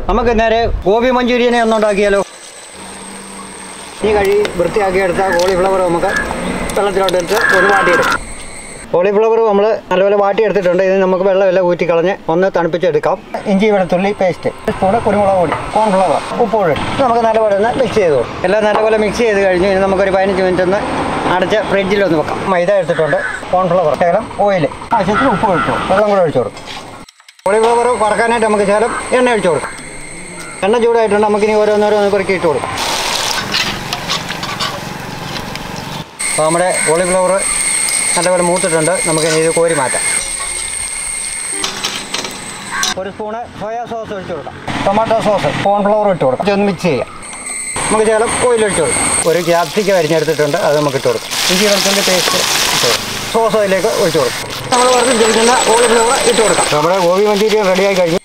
നമുക്ക് നേരെ ഗോപി മഞ്ചൂരിയനെ ഒന്നുണ്ടാക്കിയാലോ ഈ കഴി വൃത്തിയാക്കി എടുത്ത കോളിഫ്ലവർ നമുക്ക് വെള്ളത്തിലോട്ട് ഇട്ട് ഒന്ന് വാട്ടിയെടുക്കാം കോളിഫ്ലവർ നമ്മൾ നല്ലപോലെ വാട്ടിയെടുത്തിട്ടുണ്ട് ഇത് നമുക്ക് വെള്ളമെല്ലാം ഊറ്റിക്കളഞ്ഞ് ഒന്ന് തണുപ്പിച്ചെടുക്കാം ഇഞ്ചി വെളുത്തുള്ളി പേസ്റ്റ് സ്പൂണ് കുരുമുളക് പൊടി കോൺഫ്ലവർ ഉപ്പുപൊടി ഇത് നമുക്ക് നല്ലപോലെ ഒന്ന് മിക്സ് ചെയ്ത് കൊടുക്കും എല്ലാം നല്ലപോലെ മിക്സ് ചെയ്ത് കഴിഞ്ഞ് ഇനി നമുക്കൊരു പതിനഞ്ച് മിനിറ്റ് ഒന്ന് അടച്ച് ഫ്രിഡ്ജിൽ ഒന്ന് വെക്കാം മൈദ എടുത്തിട്ടുണ്ട് കോൺഫ്ലവർ ശകലം ഓയിൽ ആവശ്യത്തിന് ഉപ്പ് ഒഴിച്ചു വെള്ളം കൂടെ ഒഴിച്ചു കൊടുക്കും കോളിഫ്ലവർ വറക്കാനായിട്ട് നമുക്ക് ശകലം എണ്ണ ഒഴിച്ചു കൊടുക്കാം എണ്ണ ചൂടായിട്ടുണ്ട് നമുക്കിനി ഓരോന്നോരോന്ന് പെറുക്കി ഇട്ട് കൊടുക്കാം അപ്പോൾ നമ്മുടെ കോളിഫ്ലവർ നല്ലപോലെ മൂത്തിട്ടുണ്ട് നമുക്കിനി ഇത് കോരി മാറ്റാം ഒരു സ്പൂണ് സോയാ സോസ് ഒഴിച്ചു കൊടുക്കാം ടൊമാറ്റോ സോസ് കോൺഫ്ലവർ ഇട്ട് കൊടുക്കാം ഒന്ന് മിക്സ് ചെയ്യാം നമുക്ക് ശകലം ഓയിൽ ഒഴിച്ചു കൊടുക്കാം ഒരു ക്യാപ്സിക്ക അരിഞ്ഞെടുത്തിട്ടുണ്ട് അത് നമുക്ക് ഇട്ട് കൊടുക്കാം ഇഞ്ചി വെളുത്തുള്ളി പേസ്റ്റ് ഇട്ട് കൊടുക്കാം സോസ് അതിലേക്ക് ഒഴിച്ചു കൊടുക്കും നമ്മൾ വറുത്തിരിക്കുന്ന കോളിഫ്ലവർ ഇട്ട് കൊടുക്കാം നമ്മുടെ ഗോപി മഞ്ചൂരിയൻ റെഡിയായി കഴിഞ്ഞു